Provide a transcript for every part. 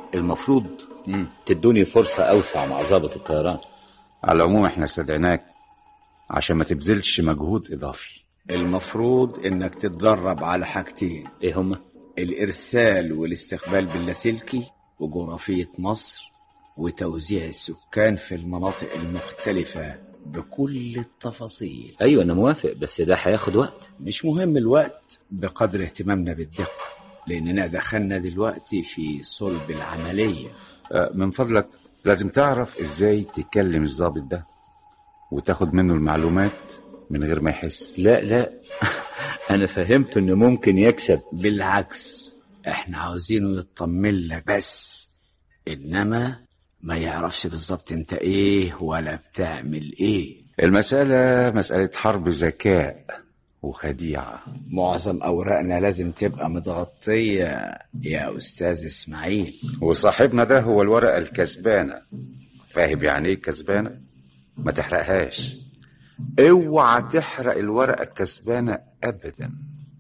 المفروض مم. تدوني فرصة أوسع مع ضابط الطيران على العموم احنا استدعيناك عشان ما تبذلش مجهود اضافي المفروض انك تتدرب على حاجتين إيه هما؟ الارسال والاستقبال باللاسلكي وجغرافية مصر وتوزيع السكان في المناطق المختلفة بكل التفاصيل أيوة أنا موافق بس ده هياخد وقت مش مهم الوقت بقدر اهتمامنا بالدقة لأننا دخلنا دلوقتي في صلب العملية آه، من فضلك لازم تعرف ازاي تكلم الضابط ده وتاخد منه المعلومات من غير ما يحس لا لا أنا فهمت إنه ممكن يكسب بالعكس احنا عاوزينه يطمن لك بس انما ما يعرفش بالظبط انت ايه ولا بتعمل ايه المسألة مسألة حرب ذكاء وخديعة معظم اوراقنا لازم تبقى متغطية يا استاذ اسماعيل وصاحبنا ده هو الورقة الكسبانة فاهم يعني ايه كسبانة؟ ما تحرقهاش اوعى تحرق الورقة الكسبانة ابدا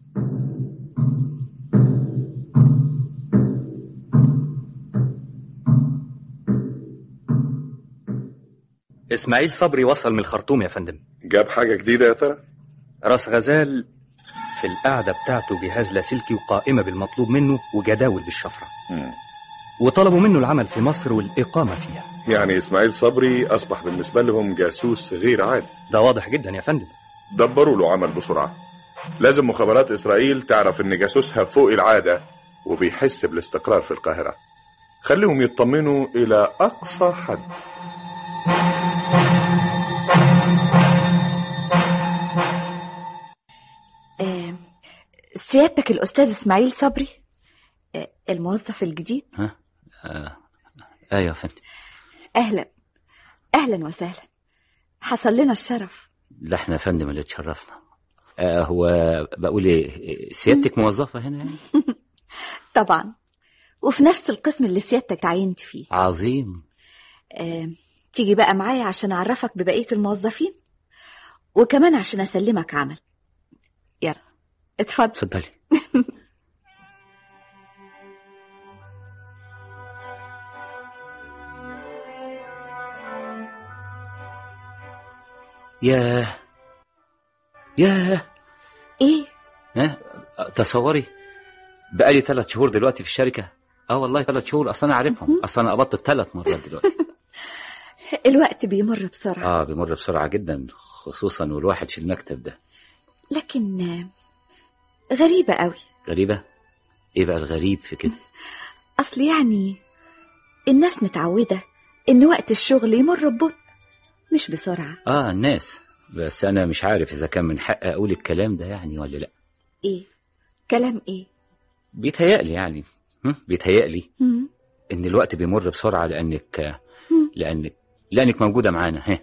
إسماعيل صبري وصل من الخرطوم يا فندم جاب حاجة جديدة يا ترى؟ راس غزال في القعدة بتاعته جهاز لاسلكي وقائمة بالمطلوب منه وجداول بالشفرة مم. وطلبوا منه العمل في مصر والإقامة فيها يعني إسماعيل صبري أصبح بالنسبة لهم جاسوس غير عادي ده واضح جدا يا فندم دبروا له عمل بسرعة لازم مخابرات إسرائيل تعرف إن جاسوسها فوق العادة وبيحس بالاستقرار في القاهرة خليهم يطمنوا إلى أقصى حد آه، سيادتك الأستاذ إسماعيل صبري آه، الموظف الجديد ها؟ آه. أيوة يا فندم أهلا أهلا وسهلا حصل لنا الشرف لا احنا يا فندم اللي اتشرفنا آه هو بقول ايه سيادتك موظفة هنا يعني طبعا وفي نفس القسم اللي سيادتك تعينت فيه عظيم آه، تيجي بقى معايا عشان أعرفك ببقية الموظفين وكمان عشان أسلمك عمل يلا اتفضل اتفضلي ياه ياه إيه ها تصوري بقالي ثلاث شهور دلوقتي في الشركة اه والله ثلاث شهور اصل انا عارفهم اصل انا قبضت ثلاث مرات دلوقتي الوقت بيمر بسرعة اه بيمر بسرعة جدا خصوصا والواحد في المكتب ده لكن آه، غريبة قوي غريبة ايه بقى الغريب في كده أصل يعني الناس متعودة إن وقت الشغل يمر ببطء مش بسرعة اه الناس بس انا مش عارف اذا كان من حق اقول الكلام ده يعني ولا لا إيه كلام إيه بيتهيألي يعني هم؟ بيتهيألي مم. ان الوقت بيمر بسرعة لانك مم. لانك لانك موجودة معانا ها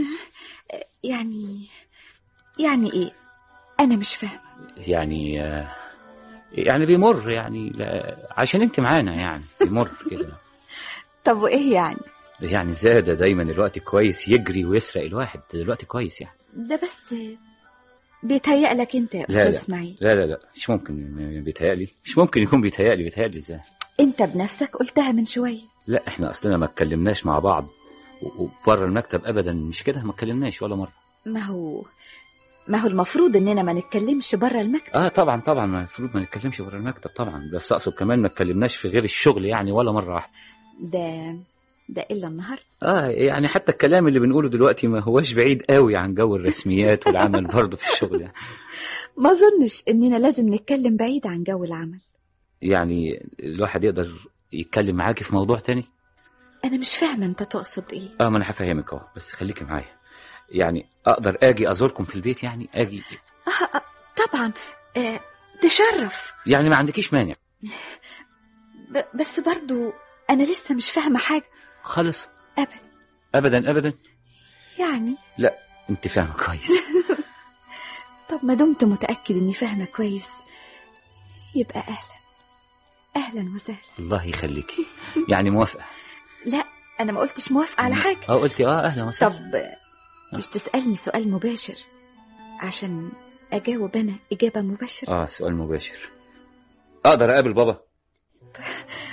يعني يعني إيه أنا مش فاهمة يعني آه، يعني بيمر يعني لا عشان انت معانا يعني بيمر كده طب وإيه يعني يعني زاد دايما الوقت كويس يجري ويسرق الواحد دلوقتي كويس يعني ده بس بيتهيألك أنت يا لا، أستاذ لا. اسماعيل لا لا لا مش ممكن بيتهيألي مش ممكن يكون بيتهيألي بيتهيألي ازاي أنت بنفسك قلتها من شوية لا احنا اصلنا ما اتكلمناش مع بعض و- وبره المكتب ابدا مش كده ما اتكلمناش ولا مره ما هو ما هو المفروض إننا ما نتكلمش بره المكتب اه طبعا طبعا المفروض ما نتكلمش بره المكتب طبعا بس اقصد كمان ما اتكلمناش في غير الشغل يعني ولا مره واحده ده ده إلا النهاردة اه يعني حتى الكلام اللي بنقوله دلوقتي ما هوش بعيد قوي عن جو الرسميات والعمل برضه في الشغل يعني. ما أظنش إننا لازم نتكلم بعيد عن جو العمل يعني الواحد يقدر يتكلم معاكي في موضوع تاني أنا مش فاهمة أنت تقصد إيه اه ما انا هفهمك اهو بس خليكي معايا يعني اقدر اجي ازوركم في البيت يعني اجي آه آه، طبعا آه تشرف يعني ما عندكيش مانع ب- بس برضو أنا لسه مش فاهمة حاجة خالص أبدا ابدا ابدا يعني انت فاهمه كويس طب ما دمت متأكد إني فاهمة كويس يبقى أهلا أهلا وسهلا الله يخليكي يعني موافقه لا أنا ما قلتش موافقة على حاجة اه قلتي اه اهلا وسهلا طب مش تسألني سؤال مباشر عشان أجاوب أنا إجابة مباشرة اه سؤال مباشر اقدر اقابل بابا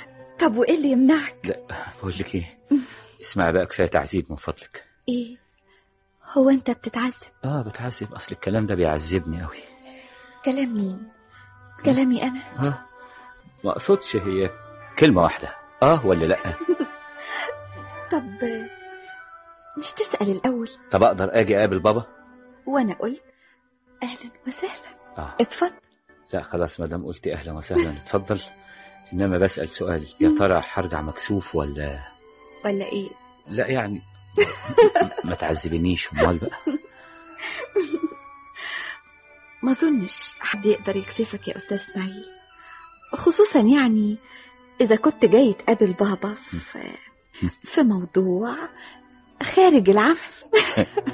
طب وايه اللي يمنعك لا بقول لك ايه اسمعي بقى كفايه تعذيب من فضلك ايه هو انت بتتعذب اه بتعذب اصل الكلام ده بيعذبني قوي كلام مين كلامي انا اه ما اقصدش هي كلمه واحده اه ولا لا طب مش تسأل الأول طب اقدر اجي اقابل بابا وأنا قلت أهلا وسهلا اه اتفضل لا خلاص ما دام قلتي اهلا وسهلا اتفضل انما بسال سؤال يا ترى هرجع مكسوف ولا ولا إيه لا يعني ما تعذبنيش امال بقى ما أظنش حد يقدر يكسفك يا أستاذ إسماعيل خصوصا يعني إذا كنت جاي تقابل بابا في في موضوع خارج العمل